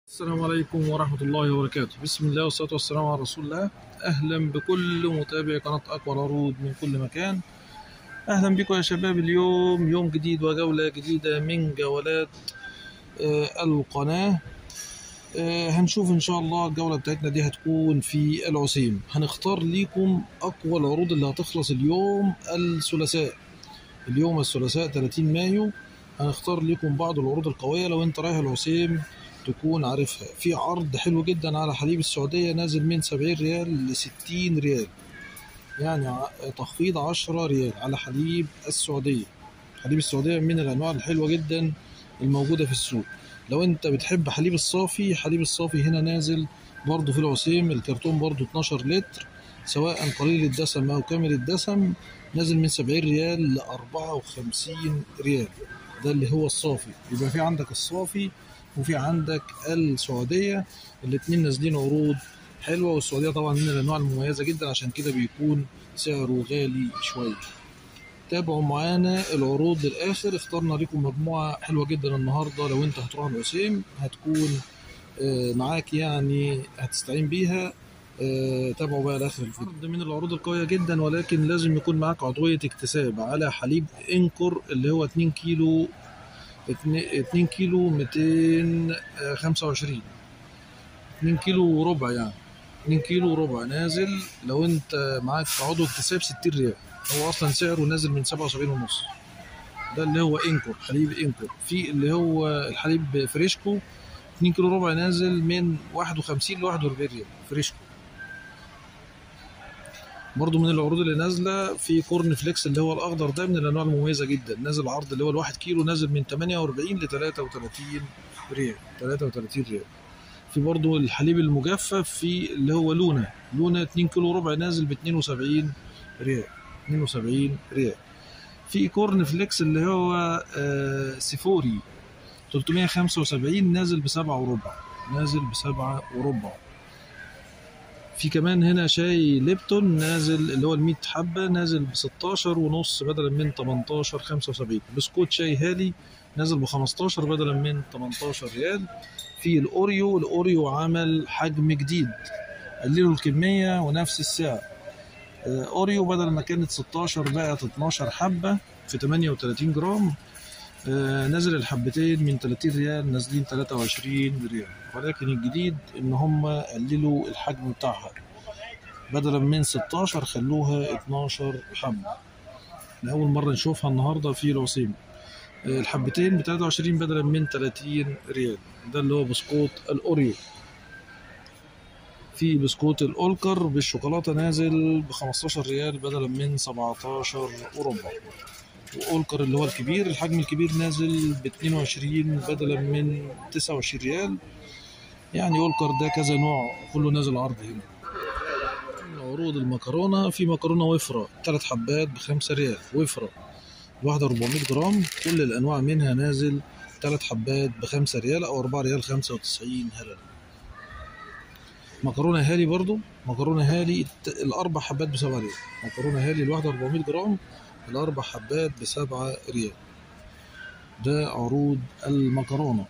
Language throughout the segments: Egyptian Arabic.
السلام عليكم ورحمة الله وبركاته بسم الله والصلاة والسلام على رسول الله أهلا بكل متابعي قناة أقوى العروض من كل مكان أهلا بكم يا شباب اليوم يوم جديد وجولة جديدة من جولات آه، القناة آه، هنشوف إن شاء الله الجولة بتاعتنا دي هتكون في العسيم هنختار ليكم أقوى العروض اللي هتخلص اليوم الثلاثاء اليوم الثلاثاء 30 مايو هنختار لكم بعض العروض القوية لو انت رايح العسيم تكون عارفها في عرض حلو جدا على حليب السعودية نازل من 70 ريال ل 60 ريال يعني ع- تخفيض 10 ريال على حليب السعودية حليب السعودية من الأنواع الحلوة جدا الموجودة في السوق لو انت بتحب حليب الصافي حليب الصافي هنا نازل برضه في العسيم الكرتون برضه 12 لتر سواء قليل الدسم أو كامل الدسم نازل من 70 ريال ل 54 ريال ده اللي هو الصافي يبقى في عندك الصافي وفي عندك السعودية الاتنين نازلين عروض حلوة والسعودية طبعا من الأنواع المميزة جدا عشان كده بيكون سعره غالي شوية تابعوا معانا العروض للآخر اخترنا لكم مجموعة حلوة جدا النهاردة لو انت هتروح العسيم هتكون آه، معاك يعني هتستعين بيها آه، تابعوا بقى لاخر الفيديو عرض من العروض القوية جدا ولكن لازم يكون معاك عضوية اكتساب على حليب انكر اللي هو 2 كيلو 2 كيلو 225 2 كيلو وربع يعني 2 كيلو وربع نازل لو انت معاك عضو اكتساب 60 ريال هو اصلا سعره نازل من 77 ونص ده اللي هو انكر حليب انكر في اللي هو الحليب فريشكو 2 كيلو ربع نازل من 51 ل 41 ريال فريشكو برضو من العروض اللي نازله في كورن فليكس اللي هو الاخضر ده من الانواع المميزه جدا نازل عرض اللي هو الواحد كيلو نازل من 48 ل 33 ريال 33 ريال في برضو الحليب المجفف في اللي هو لونا لونا 2 كيلو ربع نازل ب 72 ريال 72 ريال في كورن فليكس اللي هو آه سيفوري 375 نازل بسبعة وربع نازل بسبعة وربع في كمان هنا شاي ليبتون نازل اللي هو ال 100 حبة نازل ب 16 ونص بدلا من 18 75 بسكوت شاي هالي نازل ب 15 بدلا من 18 ريال في الاوريو الاوريو عمل حجم جديد قللوا الكمية ونفس السعر آه، اوريو بدل ما كانت 16 بقت 12 حبة في 38 جرام آه، نزل الحبتين من 30 ريال نازلين 23 ريال ولكن الجديد ان هم قللوا الحجم بتاعها بدلا من 16 خلوها 12 حبة لأول مرة نشوفها النهاردة في العصيم آه، الحبتين ب 23 بدلا من 30 ريال ده اللي هو بسكوت الأوريو في بسكوت الأولكر بالشوكولاتة نازل ب 15 ريال بدلا من 17 وربع واولكر اللي هو الكبير الحجم الكبير نازل ب 22 بدلا من 29 ريال يعني اولكر ده كذا نوع كله نازل عرض هنا عروض المكرونة في مكرونة وفرة ثلاث حبات بخمسة ريال وفرة الواحدة 400 جرام كل الأنواع منها نازل ثلاث حبات بخمسة ريال أو أربعة ريال خمسة وتسعين هلل مكرونة هالي برضو مكرونة هالي الت- الأربع حبات بسبعة ريال مكرونة هالي الواحدة 400 جرام الأربع حبات بسبعة ريال ده عروض المكرونة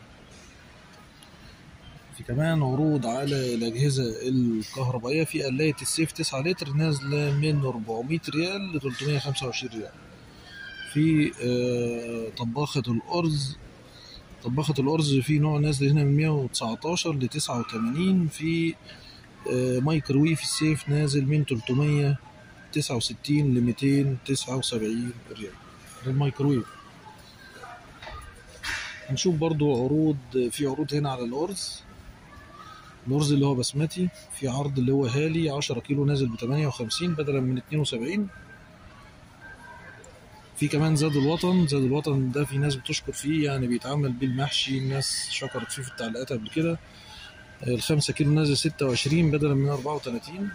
في كمان عروض على الأجهزة الكهربائية في قلاية السيف 9 لتر نازلة من 400 ريال ل 325 ريال في آه، طباخة الأرز طباخة الأرز في نوع نازل هنا من 119 ل 89 في آه، مايكرويف السيف نازل من 369 ل 279 ريال ده الميكرويف هنشوف برضو عروض في عروض هنا على الأرز الأرز اللي هو بسمتي في عرض اللي هو هالي 10 كيلو نازل ب 58 بدلا من 72 في كمان زاد الوطن زاد الوطن ده في ناس بتشكر فيه يعني بيتعمل بيه المحشي الناس شكرت فيه في التعليقات قبل كده الخمسة كيلو نازل 26 بدلا من 34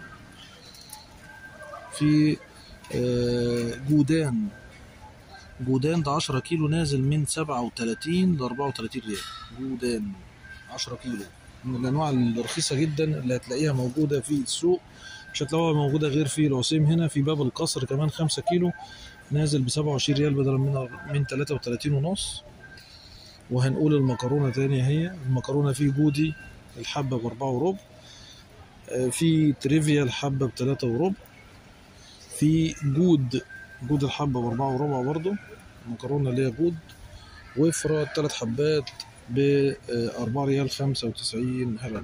في آه، جودان جودان ده 10 كيلو نازل من 37 ل 34 ريال جودان 10 كيلو من الانواع الرخيصه جدا اللي هتلاقيها موجوده في السوق مش هتلاقوها موجوده غير في العسيم هنا في باب القصر كمان 5 كيلو نازل ب 27 ريال بدلا من من 33 ونص وهنقول المكرونه تاني هي المكرونه في جودي الحبة بأربعة وربع آه، في تريفيا الحبة بتلاتة وربع في جود جود الحبة بأربعة وربع برضو مكرونة اللي هي جود وفرة تلات حبات بأربعة ريال خمسة وتسعين هبل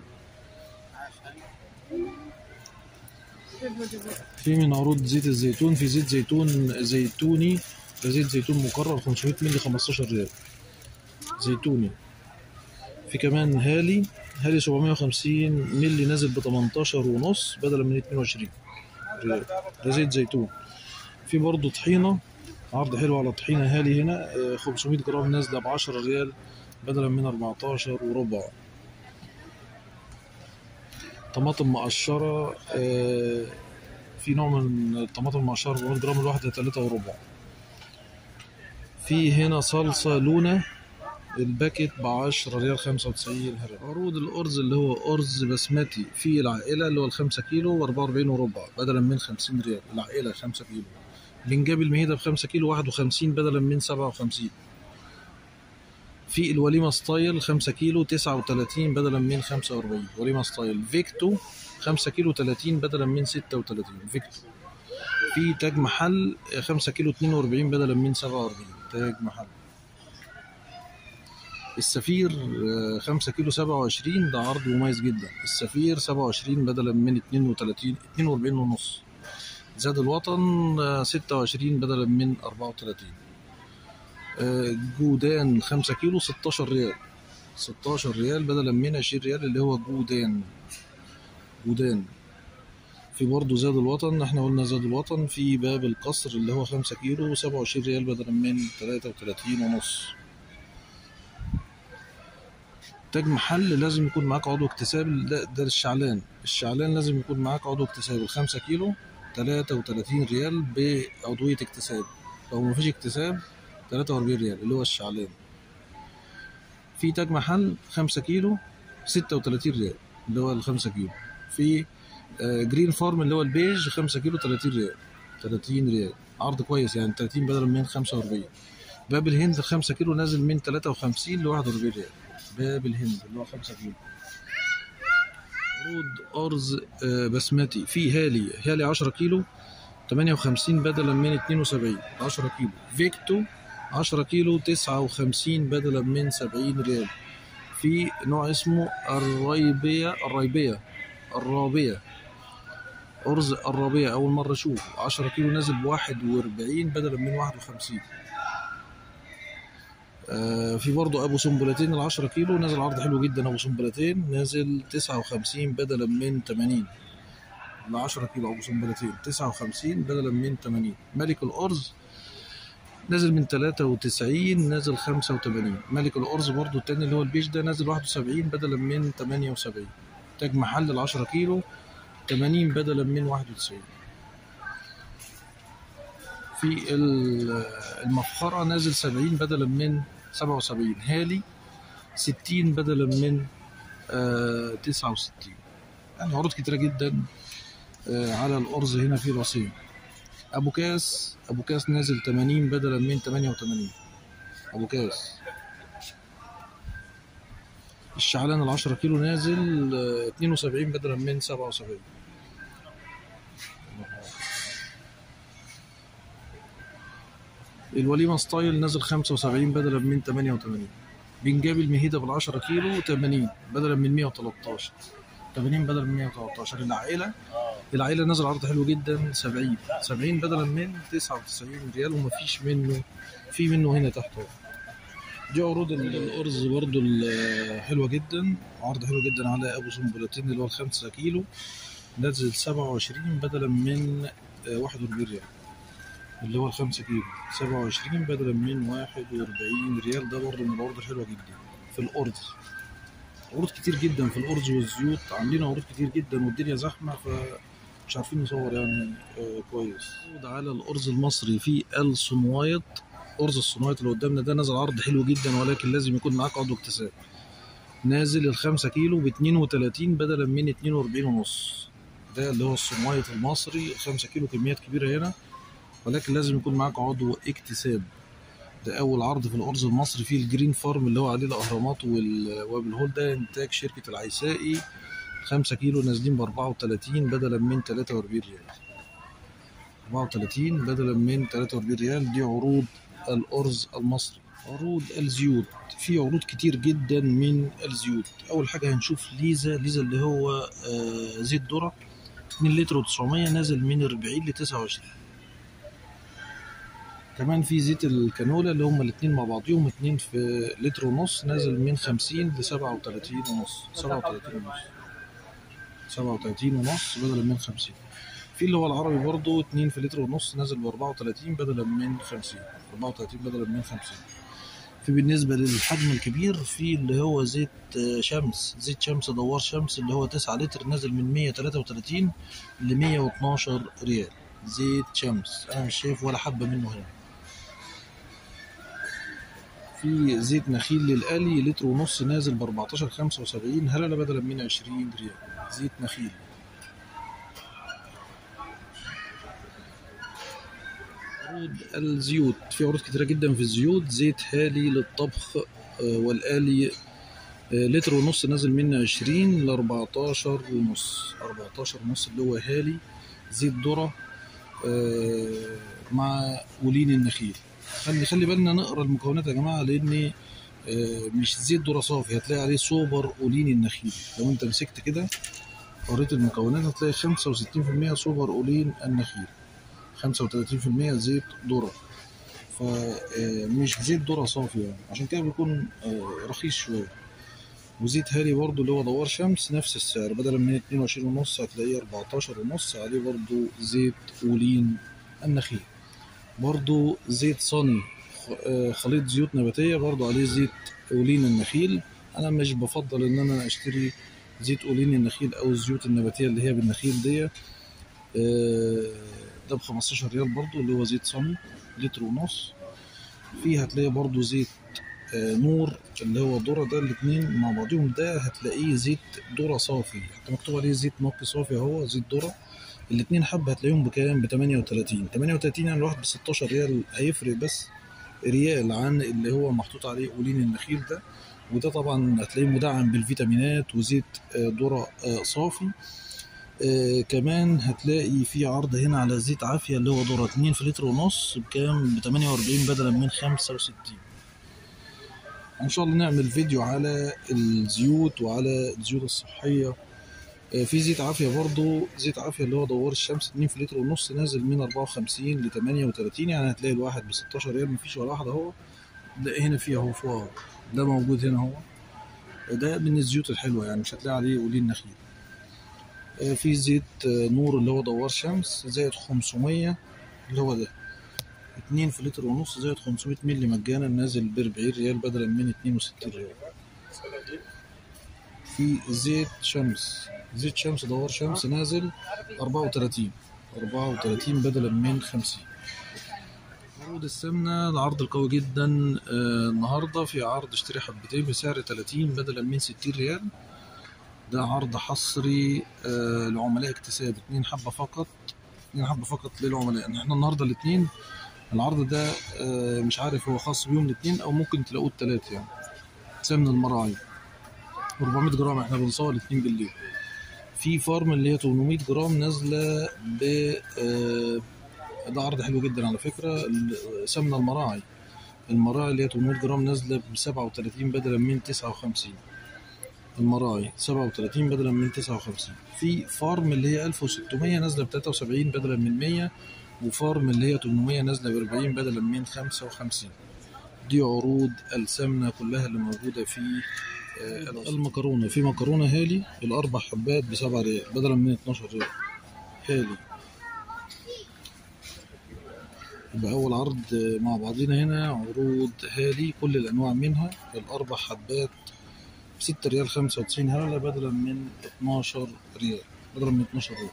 في من عروض زيت الزيتون في زيت زيتون زيتوني ده زيت زيتون مكرر 500 مللي 15 ريال زيتوني في كمان هالي هالي 750 مللي نازل ب 18 ونص بدلا من 22 ريال ده زيت زيتون في برضه طحينة عرض حلو على طحينة هالي هنا آه، 500 جرام نازلة ب 10 ريال بدلا من 14 وربع طماطم مقشرة آه، في نوع من الطماطم المقشرة 400 جرام الواحدة 3 وربع في هنا صلصة لونة الباكت ب 10 ريال 95 هرم عروض الأرز اللي هو أرز بسمتي في العائلة اللي هو ال 5 كيلو و 44 وربع بدلا من 50 ريال العائلة 5 كيلو بنجاب المهيدة ب 5 كيلو 51 بدلا من 57 في الوليمة ستايل 5 كيلو 39 بدلا من 45 وليمة ستايل فيكتو 5 كيلو 30 بدلا من 36 فيكتو في تاج محل 5 كيلو 42 بدلا من 47 تاج محل السفير 5 كيلو 27 ده عرض مميز جدا السفير 27 بدلا من 32 42 ونص زاد الوطن آه، 26 بدلا من 34 آه، جودان 5 كيلو 16 ريال 16 ريال بدلا من 20 ريال اللي هو جودان جودان في برضه زاد الوطن احنا قلنا زاد الوطن في باب القصر اللي هو 5 كيلو 27 ريال بدلا من 33 ونص تاج محل لازم يكون معاك عضو اكتساب ده, ده الشعلان الشعلان لازم يكون معاك عضو اكتساب الخمسة كيلو 33 ريال بعضوية اكتساب لو مفيش اكتساب 43 ريال اللي هو الشعلان في تاج محل 5 كيلو 36 ريال اللي هو الخمسة كيلو في آه، جرين فارم اللي هو البيج 5 كيلو 30 ريال 30 ريال عرض كويس يعني 30 بدل من 45 باب الهند 5 كيلو نازل من 53 ل 41 ريال باب الهند اللي هو 5 كيلو عروض أرز آه، بسمتي في هالي هالي 10 كيلو 58 بدلا من 72 10 كيلو فيكتو 10 كيلو 59 بدلا من 70 ريال في نوع اسمه الريبية الريبية الرابية أرز الرابية أول مرة أشوف 10 كيلو نازل ب 41 بدلا من 51 آه، في برضه ابو سنبلتين ال 10 كيلو نازل عرض حلو جدا ابو سنبلتين نازل 59 بدلا من 80 ال 10 كيلو ابو سنبلتين 59 بدلا من 80 ملك الارز نازل من 93 نازل 85 ملك الارز برضه التاني اللي هو البيج ده نازل 71 بدلا من 78 تاج محل ال 10 كيلو 80 بدلا من 91 في ال- المفخرة نازل 70 بدلا من 77 هالي 60 بدلا من آه 69 يعني عروض كتيرة جدا آه على الأرز هنا في رصين أبو كاس أبو كاس نازل 80 بدلا من 88 أبو كاس الشعلان العشرة كيلو نازل آه 72 بدلا من 77 الوليمة ستايل نازل 75 بدلا من 88 بنجاب المهيدة بالعشرة كيلو 80 بدلا من 113 80 بدلا من 113 العائلة العائلة نازل عرض حلو جدا 70 70 بدلا من 99 ريال ومفيش منه في منه هنا تحت اهو. دي عروض الأرز برضو ال- حلوة جدا عرض حلو جدا على أبو سنبلتين اللي هو الخمسة كيلو نازل 27 بدلا من آه، 41 ريال اللي هو الخمسة كيلو سبعة وعشرين بدلا من واحد وأربعين ريال ده برضه من العروض الحلوة جدا في الأرز عروض كتير جدا في الأرز والزيوت عاملين عروض كتير جدا والدنيا زحمة فمش عارفين نصور يعني آه كويس عروض على الأرز المصري في الصنوايط أرز الصنوايط اللي قدامنا ده نازل عرض حلو جدا ولكن لازم يكون معاك عضو اكتساب نازل الخمسة كيلو باتنين وتلاتين بدلا من اتنين وأربعين ونص ده اللي هو الصنوايط المصري الخمسة كيلو كميات كبيرة هنا ولكن لازم يكون معاك عضو اكتساب ده اول عرض في الارز المصري فيه الجرين فارم اللي هو عليه الاهرامات وال- وابل هول ده انتاج شركه العيسائي 5 كيلو نازلين ب 34 بدلا من 43 ريال 34 بدلا من 43 ريال دي عروض الأرز المصري عروض الزيوت في عروض كتير جدا من الزيوت أول حاجة هنشوف ليزا ليزا اللي هو آه، زيت ذرة 2 لتر و900 نازل من 40 ل 29 كمان في زيت الكانولا اللي هما الاتنين مع بعضيهم اتنين في لتر ونص نازل من 50 ل 37 ونص 37 ونص 37 ونص بدلا من 50 في اللي هو العربي برضو 2 في لتر ونص نازل ب 34 بدلا من 50 34 بدلا من 50 في بالنسبة للحجم الكبير في اللي هو زيت آه، شمس زيت شمس دوار شمس اللي هو 9 لتر نازل من 133 ل 112 ريال زيت شمس انا مش شايف ولا حبة منه هنا في زيت نخيل للقلي لتر ونص نازل ب 14 75 هللة بدلا من 20 ريال زيت نخيل عروض الزيوت في عروض كتيرة جدا في الزيوت زيت هالي للطبخ آه، والآلي آه، لتر ونص نازل من 20 ل 14 ونص 14 ونص اللي هو هالي زيت ذرة آه، مع ولين النخيل خلي خلي بالنا نقرا المكونات يا جماعه لان آه، مش زيت ذره صافي هتلاقي عليه سوبر اولين النخيل لو انت مسكت كده قريت المكونات هتلاقي 65% سوبر اولين النخيل 35% زيت ذره فمش زيت ذره صافي يعني عشان كده بيكون آه، رخيص شويه وزيت هالي برضو اللي هو دوار شمس نفس السعر بدلا من 22 ونص هتلاقيه 14 ونص عليه برضو زيت اولين النخيل برضو زيت صني خ- آه، خليط زيوت نباتية برضو عليه زيت أولين النخيل أنا مش بفضل إن أنا أشتري زيت أولين النخيل أو الزيوت النباتية اللي هي بالنخيل دي آه، ده ب 15 ريال برضو اللي هو زيت صني لتر ونص فيه هتلاقي برضو زيت آه، نور اللي هو ذرة ده الاتنين مع بعضهم ده هتلاقيه زيت ذرة صافي حتى مكتوب عليه زيت نقي صافي اهو زيت ذرة الاتنين حبة هتلاقيهم بكام ب 38 38 يعني الواحد ب 16 ريال هيفرق بس ريال عن اللي هو محطوط عليه أولين النخيل ده وده طبعا هتلاقيه مدعم بالفيتامينات وزيت آه، ذرة آه، صافي آه كمان هتلاقي في عرض هنا على زيت عافية اللي هو ذرة 2 في لتر ونص بكام ب 48 بدلا من 65 ان شاء الله نعمل فيديو على الزيوت وعلى الزيوت الصحية آه، في زيت عافية برضو زيت عافية اللي هو دوار الشمس 2 في لتر ونص نازل من 54 ل 38 يعني هتلاقي الواحد ب 16 ريال مفيش ولا واحد اهو ده هنا فيه اهو فوق اهو ده موجود هنا اهو ده من الزيوت الحلوة يعني مش هتلاقي عليه قولين نخيل آه، في زيت آه، نور اللي هو دوار شمس زائد 500 اللي هو ده 2 في لتر ونص زائد 500 مللي مجانا نازل ب 40 ريال بدلا من 62 ريال في زيت شمس زيت شمس دوار شمس نازل 34 34 بدلا من 50 عروض السمنة العرض القوي جدا آه، النهاردة في عرض اشتري حبتين بسعر 30 بدلا من 60 ريال ده عرض حصري آه، لعملاء اكتساب اتنين حبة فقط اتنين حبة فقط للعملاء احنا النهاردة الاتنين العرض ده آه، مش عارف هو خاص بيهم الاتنين او ممكن تلاقوه التلاتة يعني سمن المراعي 400 جرام احنا بنصور الاتنين بالليل في فارم اللي هي 800 جرام نازلة ب آه، ده عرض حلو جدا على فكرة ال- سمنة المراعي المراعي اللي هي 800 جرام نازلة ب 37 بدلا من 59 المراعي 37 بدلا من 59 في فارم اللي هي 1600 نازلة ب 73 بدلا من 100 وفارم اللي هي 800 نازلة ب 40 بدلا من 55 دي عروض السمنة كلها اللي موجودة في آه، المكرونة في مكرونة هالي الأربع حبات بسبعة ريال بدلا من 12 ريال هالي يبقى أول عرض مع بعضنا هنا عروض هالي كل الأنواع منها الأربع حبات بستة ريال خمسة وتسعين هللة بدلا من 12 ريال بدلا من 12 ريال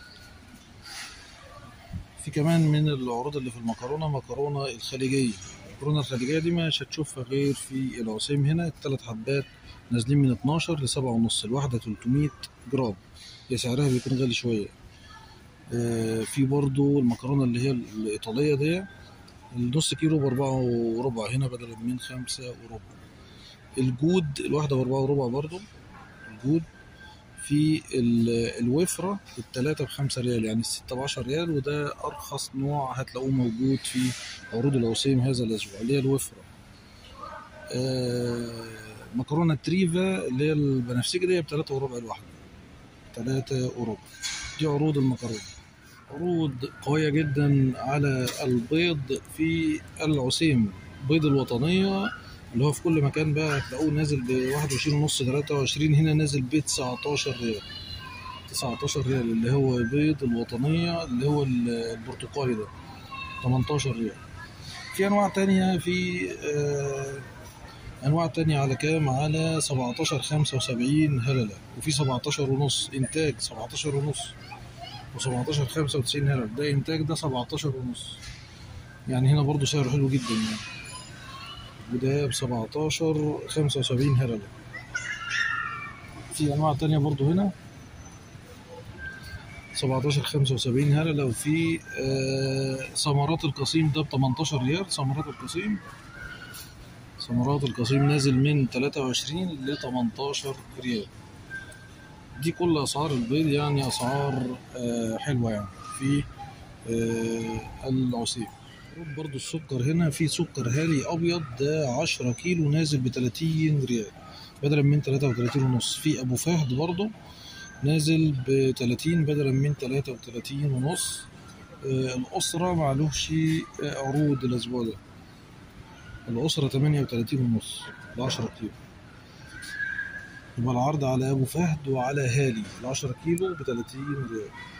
في كمان من العروض اللي في المكرونة مكرونة الخليجية المكرونة الخليجية دي مش هتشوفها غير في العسيم هنا التلات حبات نازلين من 12 لسبعة ونص الواحدة 300 جرام هي سعرها بيكون غالي شوية آه، في برضو المكرونة اللي هي الإيطالية دي النص كيلو بأربعة وربع هنا بدلا من خمسة وربع الجود الواحدة بأربعة وربع برضو الجود في ال- الوفرة التلاتة بخمسة ريال يعني الستة بعشر ريال وده أرخص نوع هتلاقوه موجود في عروض العصيم هذا الأسبوع اللي هي الوفرة آه مكرونة تريفا اللي هي البنفسجي دي بتلاتة وربع الواحدة تلاتة وربع دي عروض المكرونة عروض قوية جدا على البيض في العسيم بيض الوطنية اللي هو في كل مكان بقى هتلاقوه نازل ب 21 ونص 23 هنا نازل ب 19 ريال 19 ريال اللي هو بيض الوطنية اللي هو البرتقالي ده 18 ريال في أنواع تانية في آه أنواع تانية على كام على 17 75 هللة وفي 17 ونص إنتاج 17 ونص و17 95 هلل ده إنتاج ده 17 ونص يعني هنا برضو سعره حلو جدا يعني وده ب 17 75 هللة في أنواع تانية برضو هنا 17 75 هللة وفي آه ثمرات القصيم ده ب 18 ريال ثمرات القصيم ثمرات القصيم نازل من 23 ل 18 ريال دي كل اسعار البيض يعني اسعار آه حلوه يعني في آه العصير برضو السكر هنا في سكر هالي ابيض ده 10 كيلو نازل ب 30 ريال بدلا من 33 ونص في ابو فهد برضو نازل ب 30 بدلا من 33 ونص آه الاسره معلوش عروض الاسبوع ده الأسرة تمانية وتلاتين ونص بعشرة كيلو يبقى العرض على أبو فهد وعلى هالي العشرة كيلو بتلاتين ريال